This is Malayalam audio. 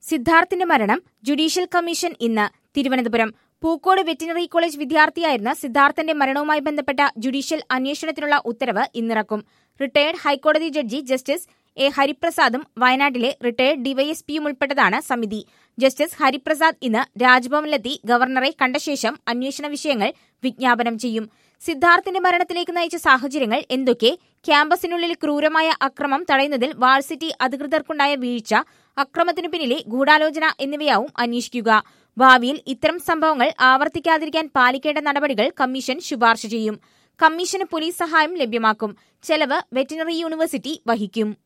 സിദ്ധാർത്ഥിന്റെ മരണം ജുഡീഷ്യൽ കമ്മീഷൻ ഇന്ന് തിരുവനന്തപുരം പൂക്കോട് വെറ്റിനറി കോളേജ് വിദ്യാർത്ഥിയായിരുന്ന സിദ്ധാർത്ഥന്റെ മരണവുമായി ബന്ധപ്പെട്ട ജുഡീഷ്യൽ അന്വേഷണത്തിനുള്ള ഉത്തരവ് ഇന്നിറക്കും റിട്ടയർഡ് ഹൈക്കോടതി ജഡ്ജി ജസ്റ്റിസ് എ ഹരിപ്രസാദും വയനാട്ടിലെ റിട്ടയർഡ് ഡിവൈഎസ്പിയും ഉൾപ്പെട്ടതാണ് സമിതി ജസ്റ്റിസ് ഹരിപ്രസാദ് ഇന്ന് രാജ്ഭവനിലെത്തി ഗവർണറെ കണ്ട ശേഷം അന്വേഷണ വിഷയങ്ങൾ വിജ്ഞാപനം ചെയ്യും സിദ്ധാർത്ഥിന്റെ മരണത്തിലേക്ക് നയിച്ച സാഹചര്യങ്ങൾ എന്തൊക്കെ ക്യാമ്പസിനുള്ളിൽ ക്രൂരമായ അക്രമം തടയുന്നതിൽ വാൾസിറ്റി അധികൃതർക്കുണ്ടായ വീഴ്ച അക്രമത്തിനു പിന്നിലെ ഗൂഢാലോചന എന്നിവയാവും അന്വേഷിക്കുക ഭാവിയിൽ ഇത്തരം സംഭവങ്ങൾ ആവർത്തിക്കാതിരിക്കാൻ പാലിക്കേണ്ട നടപടികൾ കമ്മീഷൻ ശുപാർശ ചെയ്യും കമ്മീഷന് പോലീസ് സഹായം ലഭ്യമാക്കും ചെലവ് വെറ്റിനറി യൂണിവേഴ്സിറ്റി വഹിക്കും